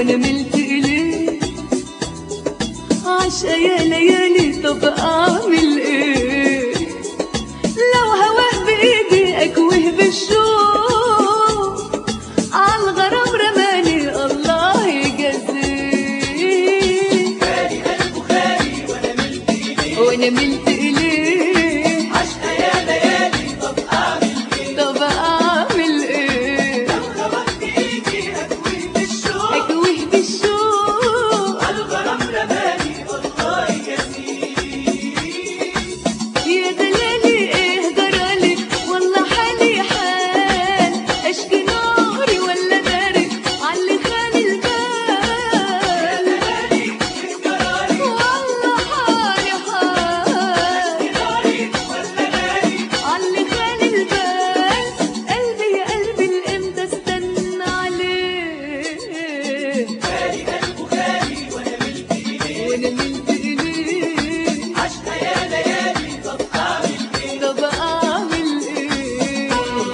وانا ملت اليه عشا يا ليالي طب اعمل ايه لو هواه بايدي اكوه بالشوق عالغرام رماني الله يجازيه وانا ملت اليه طب اعمل ايه اكوه بالشوق يا دلالي ايه جرالي والله حالي حال اشكي ناري ولا داري علي خان البال والله حالي حال علي خان البال قلبي يا قلبي الامتى استنى عليه وانا ملت اليه طب اعمل ايه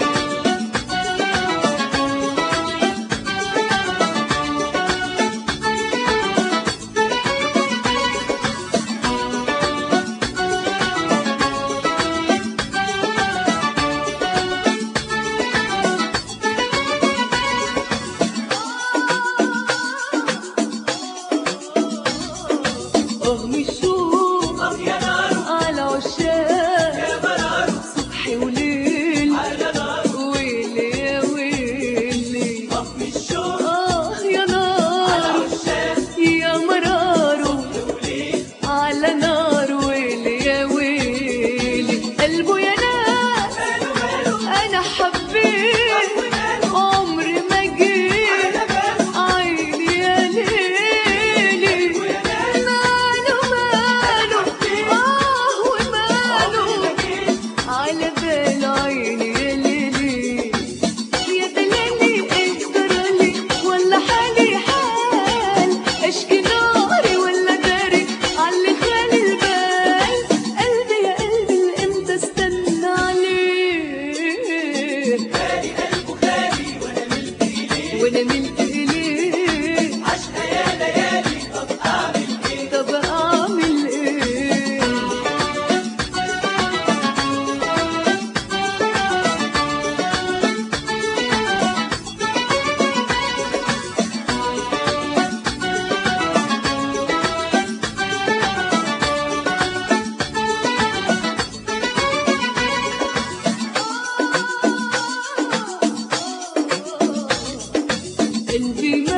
أغمي الشوق على عشاق صبح وليل ويلي يا ويلي آه يا نار يا مراره على نار ويلي يا ويلي قلبه يا ناس أنا حبيت عمري ما جيت عيني يا ليلي ماله ماله آه وماله على بال عيني يا ليلي يا دلالي ايه جرالي ولا حالي حال اشكي ناري ولا داري علي خال البال قلبي يا قلبي الامتى استنى عليه وانا ملت اليه طب اعمل ايه قلبي